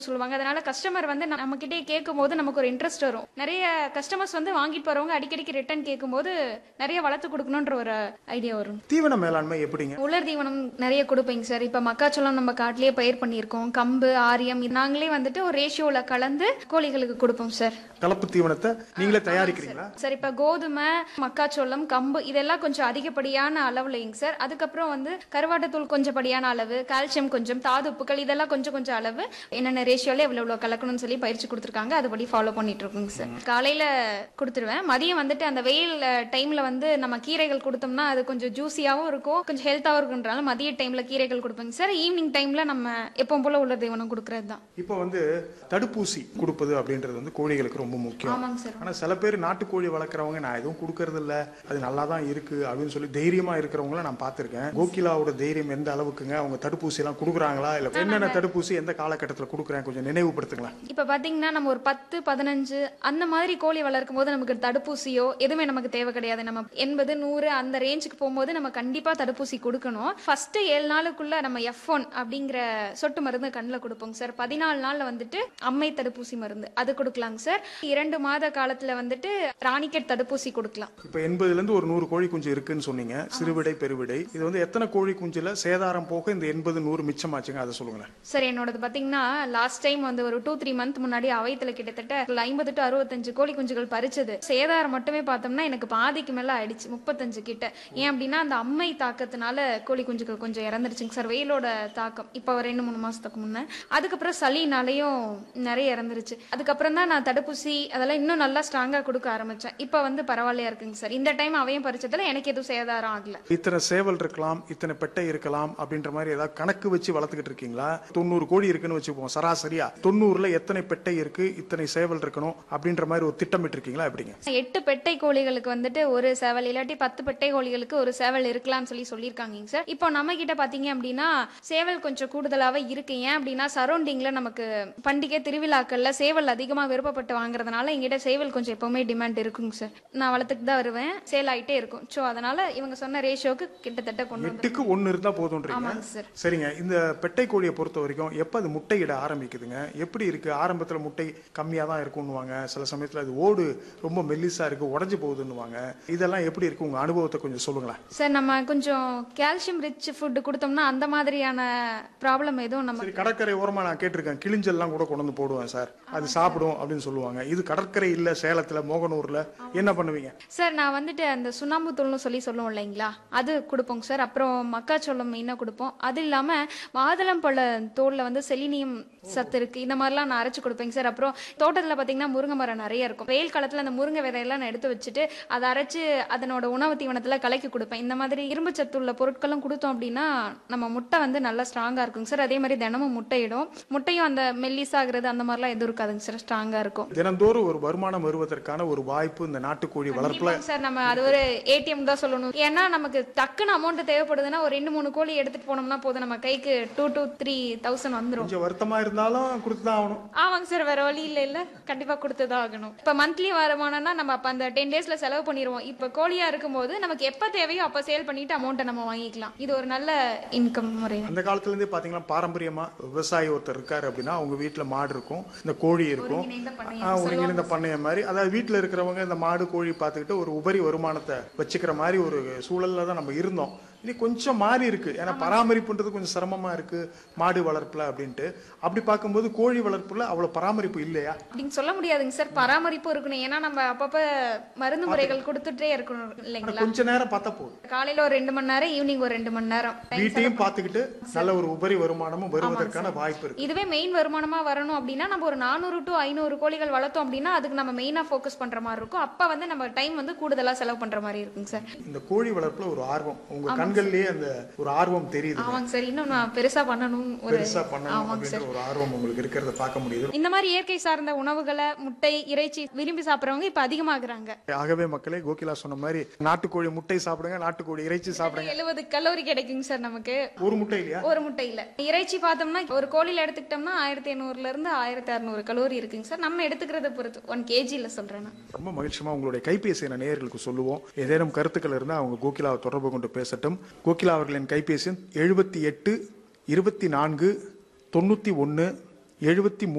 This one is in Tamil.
சொல்லுவாங்க அதனால கஸ்டமர் வந்து நம்ம கிட்டே கேட்கும் போது நமக்கு ஒரு இன்ட்ரெஸ்ட் வரும் நிறைய கஸ்டமர்ஸ் வந்து வாங்கிட்டு போறவங்க அடிக்கடிக்கு ரிட்டர்ன் கேட்கும்போது நிறைய வளர்த்து கொடுக்கணுன்ற ஒரு ஐடியா வரும் தீவன மேலாண்மை எப்படிங்க உலர் தீவனம் நிறைய கொடுப்பீங்க சார் இப்ப மக்காச்சோளம் நம்ம காட்டிலேயே பயிர் பண்ணியிருக்கோம் கம்பு ஆரியம் இது நாங்களே வந்துட்டு ஒரு ரேஷியோல கலந்து கோழிகளுக்கு கொடுப்போம் சார் கலப்பு தீவனத்தை நீங்களே தயாரிக்கிறீங்களா சார் இப்ப கோதுமை மக்காச்சோளம் கம்பு இதெல்லாம் கொஞ்சம் அதிகப்படியான அளவுலைங்க சார் அதுக்கப்புறம் வந்து கருவாட்டுத்தூள் கொஞ்சம் படியான அளவு கால்சியம் கொஞ்சம் தாது உப்புக்கள் இதெல்லாம் கொஞ்சம் கொஞ்சம் அளவு என்னென்ன ரேஷியோல எவ்வளவு எவ்வளவு கலக்கணும்னு சொல்லி பயிற்சி கொடுத்துருக்காங்க அதுபடி ஃபாலோ பண்ணிட்டு இருக்கோங்க சார் காலையில கொடுத்துருவேன் மதியம் வந்துட்டு அந்த வெயில் டைம்ல வந்து நம்ம கீரைகள் கொடுத்தோம்னா அது கொஞ்சம் ஜூஸியாவும் இருக்கும் கொஞ்சம் ஹெல்த்தாவும் இருக்குன்றனால மதிய டைம்ல கீரைகள் கொடுப்பேங்க சார் ஈவினிங் டைம்ல நம்ம எப்பவும் போல உள்ள தீவனம் கொடுக்கறது தான் இப்போ வந்து தடுப்பூசி கொடுப்பது அப்படின்றது வந்து கோழிகளுக்கு ரொம்ப முக்கியம் ஆமாங்க சார் ஆனா சில பேர் நாட்டுக்கோழி வளர்க்குறவங்க நான் எதுவும் கொடுக்கறது இல்ல அது நல்லா தான் இருக்கு அப்படின்னு சொல்லி தைரியமா இருக்கிறவங்கள நான் பார்த்திருக்கேன் கோகிலாவோட தைரியம் எந்த அளவுக்குங்க அவங்க தடுப்பூசி எல்லாம் கொடுக்குறாங்களா இல்ல என்னென்ன தடுப்பூசி எந்த காலகட்டத்தில் கொடுக்குறேன் கொஞ்சம் நினைவுபடுத்துங்களேன் இப்ப பாத்தீங்கன்னா நம்ம ஒரு பத்து பதினஞ்சு அந்த மாதிரி கோழி வளர்க்கும் போது நமக்கு தடுப்பூசியோ எதுவுமே நமக்கு தேவை கிடையாது நம்ம எண்பது நூறு அந்த ரேஞ்சுக்கு போகும்போது நம்ம கண்டிப்பா தடுப்பூசி கொடுக்கணும் ஃபர்ஸ்ட் ஏழு நாளுக்குள்ள நம்ம எஃப் ஒன் அப்படிங்கிற சொட்டு மருந்து கண்ணில் கொடுப்போங்க சார் பதினாலு நாள்ல வந்துட்டு அம்மை தடுப்பூசி மருந்து அது கொடுக்கலாங்க சார் இரண்டு மாத காலத்துல வந்துட்டு ராணிக்கெட் தடுப்பூசி கொடுக்கலாம் இப்போ எண்பதுல இருந்து ஒரு நூறு கோழி குஞ்சு இருக்குன்னு சொன்னீங்க சிறுவிடை பெருவிடை இது வந்து எத்தனை கோழி குஞ்சுல சேதாரம் போக இந்த எண்பது நூறு மிச்சமாச்சுங்க அதை சொல்லுங்களேன் சார் என்னோடது பாத்தீங்கன்னா லாஸ்ட் டைம் வந்து ஒரு டூ த்ரீ மந்த் முன்னாடி அவைத்துல கிட்டத்தட்ட ஐம்பது டு அறுபத்தஞ்சு கோழி குஞ்சுகள் பறிச்சது சேதாரம் மட்டுமே பார்த்தோம்னா எனக்கு பாதிக்கு மேல ஆயிடுச்சு முப்பத்தஞ்சு கிட்ட ஏன் அப்படின்னா அந்த அம்மை தாக்கத்தினால கோழி குஞ்சுகள் கொஞ்சம் இறந்துருச்சுங்க சார் வெயிலோட தாக்கம் இப்போ ஒரு ரெண்டு மூணு மாசத்துக்கு முன்ன அதுக்கப்புறம் சளினாலையும் நிறைய இறந்துருச்சு அதுக்கப்புறம் தான் நான் தடுப்பூசி அதெல்லாம் இன்னும் நல்லா ஸ்ட்ராங்கா கொடுக்க ஆரம்பிச்சேன் இப்போ வந்து பரவாயில்லையா இருக்குங்க சார் இந்த டைம் அவையும் பறிச்சதுல எனக்கு எதுவும் சேதாரம் ஆகல இத்தனை சேவல் இருக்கலாம் இத்தனை பெட்டை இருக்கலாம் அப்படின்ற மாதிரி ஏதாவது கணக்கு வச்சு வளர்த்துக்கிட்டு இருக்கீங்களா தொண்ணூறு கோழி இருக்குன்னு வச்சுப்போம் சராசரியா தொண்ணூறுல எத்தனை பெட்டை இருக்கு இத்தனை சேவல் இருக்கணும் அப்படின்ற மாதிரி ஒரு திட்டமிட்டு இருக்கீங்களா எப்படிங்க எட்டு பெட்டை கோழிகளுக்கு வந்துட்டு ஒரு சேவல் இல்லாட்டி பத்து பெட்டை கோழிகளுக்கு ஒரு சேவல் இருக்கலாம்னு சொல்லி சொல்லியிருக்காங்க சார் இப்போ நம்ம கிட்ட பாத்தீங்க அப்படின்னா சேவல் கொஞ்சம் கூடுதலாவே இருக்கு ஏன் அப்படின்னா சரௌண்டிங்ல நமக்கு பண்டிகை திருவிழாக்கள்ல சேவல் அதிகமா விருப்பப்பட்டு வாங்குறதுனால எங்கிட்ட சேவல் கொஞ்சம் எப்பவுமே டிமாண்ட் இருக்குங்க சார் நான் வளர்த்துக்கு தான் வருவேன் சேல் ஆயிட்டே இருக்கும் ஸோ அதனால இவங்க சொன்ன ரேஷியோக்கு கிட்டத்தட்ட கொண்டு வந்து எட்டுக்கு ஒன்னு இருந்தா போதும்ன்றீங்க ஆமாங்க சார் சரிங்க இந்த பெட்டை கோழியை பொறுத்த வரைக்கும் எப்ப அது முட்டையிட ஆரம்பிக்குதுங்க எப்படி இருக்கு ஆரம்பத்துல முட்டை கம்மியா தான் இருக்குன்னுவாங்க சில சமயத்துல அது ஓடு ரொம்ப மெல்லிசா இருக்கு உடஞ்சு போகுதுன்னுவாங்க இதெல்லாம் எப்படி இருக்கு உங்க அனுபவத்தை கொஞ்சம் சொல்லுங்களேன் சார் நம்ம கொஞ்சம் கால்சியம் ரிச் ஃபுட் கொடுத்தோம்னா அந்த மாதிரியான ப்ராப்ளம் எதுவும் நம்ம சரி கடற்கரை ஓரமா நான் கேட்டிருக்கேன் கிளிஞ்சல்லாம் கூட கொண்டு வந்து போடுவேன் சார் அது சாப்பிடும் அப்படின்னு சொல்லுவாங்க இது கடற்கரை இல்ல சேலத்துல மோகனூர்ல என்ன பண்ணுவீங்க சார் நான் வந்துட்டு அந்த சுண்ணாம்பு தூள்னு சொல்லி சொல்லுவோம் இல்லைங்களா அது கொடுப்போங்க சார் அப்புறம் மக்காச்சோளம் மெயினாக கொடுப்போம் அது இல்லாமல் மாதுளம்பழ தோலில் வந்து செலினியம் சத்து இருக்கு இந்த மாதிரிலாம் நான் அரைச்சு கொடுப்பேங்க சார் அப்புறம் தோட்டத்தில் பார்த்தீங்கன்னா முருங்கை மரம் நிறைய இருக்கும் வெயில் காலத்தில் அந்த முருங்கை விதையெல்லாம் நான் எடுத்து வச்சுட்டு அதை அரைச்சு அதனோட உணவு தீவனத்தில் கலக்கி கொடுப்பேன் இந்த மாதிரி இரும்பு சத்து உள்ள பொருட்களும் கொடுத்தோம் அப்படின்னா நம்ம முட்டை வந்து நல்லா ஸ்ட்ராங்காக இருக்குங்க சார் அதே மாதிரி தினமும் முட்டையிடும் முட்டையும் அந்த மெல்லிசாகிறது அந்த மாதிரிலாம் எதுவும் இருக்காதுங்க சார் ஸ்ட்ராங்காக இருக்கும் தினந்தோறும் ஒரு வருமானம் வருவதற்கான ஒரு வாய்ப்பு இந்த நாட்டுக்கோழி வளர்ப்புல கண்டிப்பாங்க சார் நம்ம அது ஒரு ஏடிஎம் தான் சொல்லணும் ஏன்னா நமக்கு டக்குன்னு அமௌண்ட் தேவைப்படுதுன்னா ஒரு ரெண்டு மூணு கோழி எடுத்துட்டு போனோம்னா போதும் நம்ம கைக்கு டூ டூ த்ரீ தௌசண்ட் வந்துரும் கொஞ்சம் வருத்தமா இருந்தாலும் கொடுத்து தான் ஆகணும் ஆமாங்க சார் வேற வழி இல்ல இல்ல கண்டிப்பா கொடுத்துதான் ஆகணும் இப்ப மந்த்லி வருமானம்னா நம்ம அப்ப அந்த டென் டேஸ்ல செலவு பண்ணிடுவோம் இப்ப கோழியா இருக்கும்போது நமக்கு எப்ப தேவையோ அப்ப சேல் பண்ணிட்டு அமௌண்ட்டை நம்ம வாங்கிக்கலாம் இது ஒரு நல்ல இன்கம் முறை அந்த காலத்துல இருந்தே பாத்தீங்கன்னா பாரம்பரியமா விவசாயி ஒருத்தர் இருக்காரு அப்படின்னா அவங்க வீட்டுல மாடு இருக்கும் இந்த கோழி இருக்கும் ஒருங்கிணைந்த பண்ணையம் ஆஹ், ஒருங்கிணைந்த பண்ணையம் மாதிரி அதாவது வீட்டுல இருக்கிறவங்க இந்த மாடு கோழி பார்த்துக்கிட்டு ஒரு உபரி வருமானத்தை வச்சுக்கிற மாதிரி ஒரு சூழல்ல தான் நம்ம இருந்தோம் இனி கொஞ்சம் மாறி இருக்கு ஏன்னா பராமரிப்புன்றது கொஞ்சம் சிரமமா இருக்கு மாடு வளர்ப்புல அப்படின்ட்டு அப்படி பார்க்கும்போது கோழி வளர்ப்புல அவ்வளவு பராமரிப்பு இல்லையா அப்படின்னு சொல்ல முடியாதுங்க சார் பராமரிப்பும் இருக்கணும் ஏன்னா நம்ம அப்பப்ப மருந்து முறைகள் கொடுத்துட்டே இருக்கணும் ஆனா இல்லைங்களா கொஞ்ச நேரம் பார்த்தா போதும் காலையில ஒரு ரெண்டு மணி நேரம் ஈவினிங் ஒரு ரெண்டு மணி நேரம் வீட்டையும் பார்த்துக்கிட்டு நல்ல ஒரு உபரி வருமானமும் வருவதற்கான வாய்ப்பு இருக்கு இதுவே மெயின் வருமானமா வரணும் அப்படின்னா நம்ம ஒரு நானூறு டு ஐநூறு கோழிகள் வளர்த்தோம் அப்படின்னா அதுக்கு நம்ம மெயினா ஃபோக்கஸ் பண்ற மாதிரி இருக்கும் அப்ப வந்து நம்ம டைம் வந்து கூடுதலா செலவு பண்ற மாதிரி இருக்குங்க சார் இந்த கோழி வளர்ப்புல ஒரு ஆர்வம் உங்க கண்கள்லயே அந்த ஒரு ஆர்வம் தெரியுது ஆமாங்க சார் இன்னும் நான் பெருசா பண்ணணும் ஒரு பெருசா பண்ணணும் ஆமாங்க சார் அப்படின்ற ஒரு ஆர்வம் உங்களுக்கு இருக்கிறத பார்க்க முடியுது இந்த மாதிரி இயற்கை சார்ந்த உணவுகளை முட்டை இறைச்சி விரும்பி சாப்பிடுறவங்க இப்ப அதிகமாகுறாங்க ஆகவே மக்களே கோகிலா சொன்ன மாதிரி நாட்டுக்கோழி முட்டை சாப்பிடுங்க நாட்டுக்கோழி இறைச்சி சாப்பிடுங்க எழுபது கலோரி கிடைக்குங்க சார் நமக்கு ஒரு முட்டை இல்லையா ஒரு முட்டையில இறைச்சி பார்த்தோம்னா ஒரு கோழியில எடுத்துக்கிட்டோம்னா ஆயிரத்தி எண்ணூறுல இருந்து ஆயிரத்தி அறுநூறு கலோரி இருக்குங்க சார் நம்ம எடுத்துக்கிறத பொறுத்து ஒன் கேஜில சொல்றேன் நான் ரொம்ப மகிழ்ச்சியமா உங்களுடைய கைபேசி என நேயர்களுக்கு சொல்லுவோம் ஏதேனும் கருத்துக்கள் இருந்தால் அவங்க கோகிலாவை தொடர்பு கொண்டு பேசட்டும் கோகிலா அவர்களின் கைபேசி எழுபத்தி எட்டு இருபத்தி நான்கு தொண்ணூற்றி ஒன்று எழுபத்தி